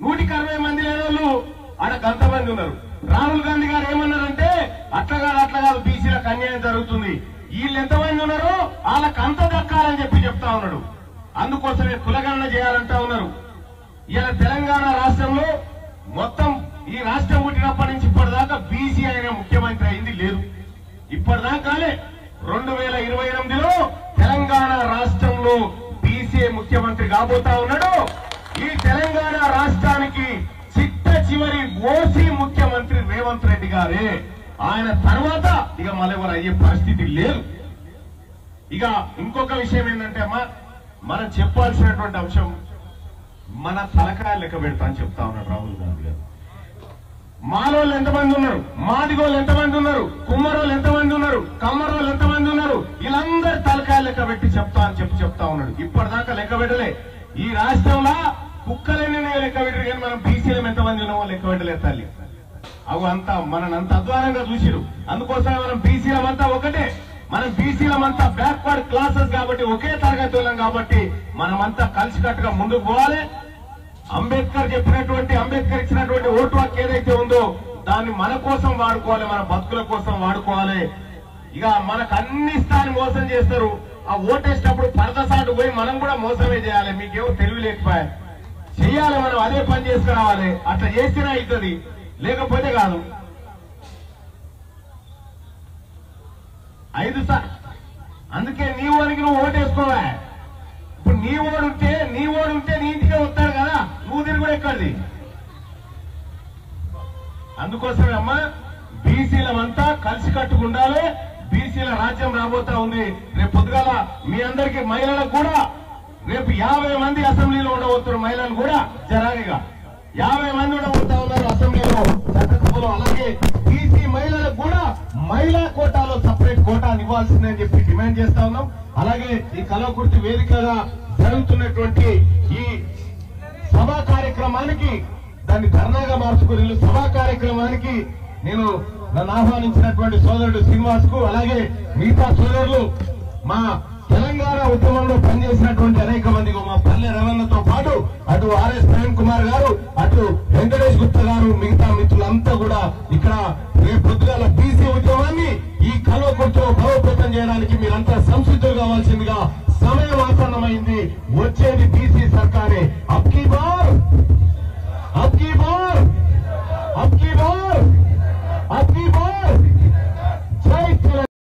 నూటికి అరవై మంది లేని వాళ్ళు ఆడ గంతమంది ఉన్నారు రాహుల్ గాంధీ గారు ఏమన్నారంటే అట్లా కాదు అట్లా కాదు బీసీలకు అన్యాయం జరుగుతుంది వీళ్ళు ఎంతమంది ఉన్నారో వాళ్ళకి అంత దక్కాలని చెప్పి చెప్తా ఉన్నాడు అందుకోసమే కులగణన చేయాలంటా ఉన్నారు ఇలా తెలంగాణ రాష్ట్రంలో మొత్తం ఈ రాష్ట్రం పుట్టినప్పటి నుంచి ఇప్పటిదాకా బీసీ అయిన ముఖ్యమంత్రి అయింది లేదు ఇప్పటిదాకానే రెండు వేల ఇరవై ఎనిమిదిలో తెలంగాణ రాష్ట్రంలో బీసీ ముఖ్యమంత్రి కాబోతా ఉన్నాడు ఈ తెలంగాణ రాష్ట్రానికి చిట్ట చివరి ఓసీ ముఖ్యమంత్రి రేవంత్ రెడ్డి గారే ఆయన తర్వాత ఇక మళ్ళెవరు అయ్యే పరిస్థితి లేదు ఇక ఇంకొక విషయం ఏంటంటే అమ్మా మనం చెప్పాల్సినటువంటి అంశం మన తలకాయ లెక్క పెడతా అని చెప్తా ఉన్నాడు రాహుల్ గాంధీ గారు మాలోళ్ళు ఎంతమంది ఉన్నారు మాదిగోళ్ళు ఎంతమంది ఉన్నారు కుమ్మరోళ్ళు ఎంతమంది ఉన్నారు కమ్మరోళ్ళు ఎంతమంది ఉన్నారు వీళ్ళందరి తలకాయ లెక్క పెట్టి చెప్తా అని చెప్పి చెప్తా ఉన్నాడు ఇప్పటిదాకా లెక్క పెట్టలే ఈ రాష్ట్రంలో కుక్కలన్నీ లెక్క పెట్టరు కానీ మనం బీసీలం ఎంతమంది ఉన్నామో లెక్క పెట్టలేదు తల్లి అవి అంతా మనని అంత అధ్వానంగా చూసిరు అందుకోసమే మనం బీసీలం అంతా ఒకటే మనం బీసీలం అంతా బ్యాక్వర్డ్ క్లాసెస్ కాబట్టి ఒకే తరగతి వాళ్ళం కాబట్టి మనమంతా కలిసికట్టుగా ముందుకు పోవాలి అంబేద్కర్ చెప్పినటువంటి అంబేద్కర్ ఇచ్చినటువంటి ఓటు హక్కు ఏదైతే ఉందో దాన్ని మన కోసం వాడుకోవాలి మన బతుకుల కోసం వాడుకోవాలి ఇక మనకు అన్ని స్థాయి మోసం చేస్తారు ఆ ఓటేసినప్పుడు పరదసాటు పోయి మనం కూడా మోసమే చేయాలి మీకేమో తెలివి లేకపోయా చెయ్యాలి మనం అదే పని చేసుకురావాలి అట్లా చేస్తేనే అవుతుంది లేకపోతే కాదు ఐదు సార్ అందుకే నీ ఓడికి నువ్వు ఓటేసుకోవా ఇప్పుడు నీ ఓడు ఉంటే నీ ఓడు ఉంటే నీ ఇంటికే వస్తాడు కదా నువ్వు తిరిగి కూడా ఎక్కడిది అందుకోసమే అమ్మా బీసీలమంతా కలిసి కట్టుకుండాలి బీసీల రాజ్యం రాబోతా ఉంది రేపు పొద్దుగాల మీ అందరికి మహిళలకు కూడా రేపు యాభై మంది అసెంబ్లీలో ఉండబోతున్నారు మహిళలు కూడా జరానిగా యాభై మంది ఉండబోతా ఉన్నారు అసెంబ్లీలో చట్టసభలో అలాగే బీసీ మహిళలకు కూడా మహిళా కోటాలో సపరేట్ కోటా ఇవ్వాల్సిందని చెప్పి డిమాండ్ చేస్తా ఉన్నాం అలాగే ఈ కలవకుర్తి వేదికగా జరుగుతున్నటువంటి ఈ సభా కార్యక్రమానికి దాన్ని ధర్నాగా మార్చుకుని వీళ్ళు సభా కార్యక్రమానికి నేను నన్ను ఆహ్వానించినటువంటి సోదరుడు శ్రీనివాస్ కు అలాగే మిగతా సోదరులు మా తెలంగాణ ఉద్యమంలో పనిచేసినటువంటి అనేక మంది మా పల్లె రవణతో పాటు అటు ఆర్ఎస్ ప్రేమ్ కుమార్ గారు అటు వెంకటేష్ గుప్తా గారు మిగతా మిత్రులంతా కూడా ఇక్కడ రేపు పొద్దుగాల బీసీ ఉద్యమాన్ని ఈ కల్వకుర్తిలో బలోపేతం చేయడానికి మీరంతా సంసిద్ధులు కావాల్సిందిగా సమయం ఆసన్నమైంది వచ్చేది బీసీ సర్కారే అబ్కీ బార్ అబ్కీ బార్ అబ్కీ బార్